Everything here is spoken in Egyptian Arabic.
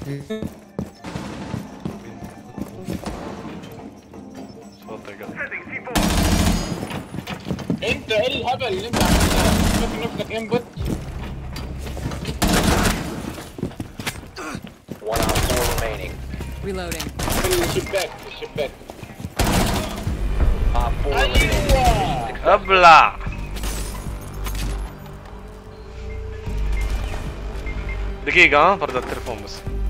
صوت يا جدع انت ايه الهبل اللي انت عملته ده؟ شوف نفسك انبوت One on four remaining. Reloading. في الشباك في الشباك Op four eliminated. ايوه ابلع دقيقة ها برد التليفون بس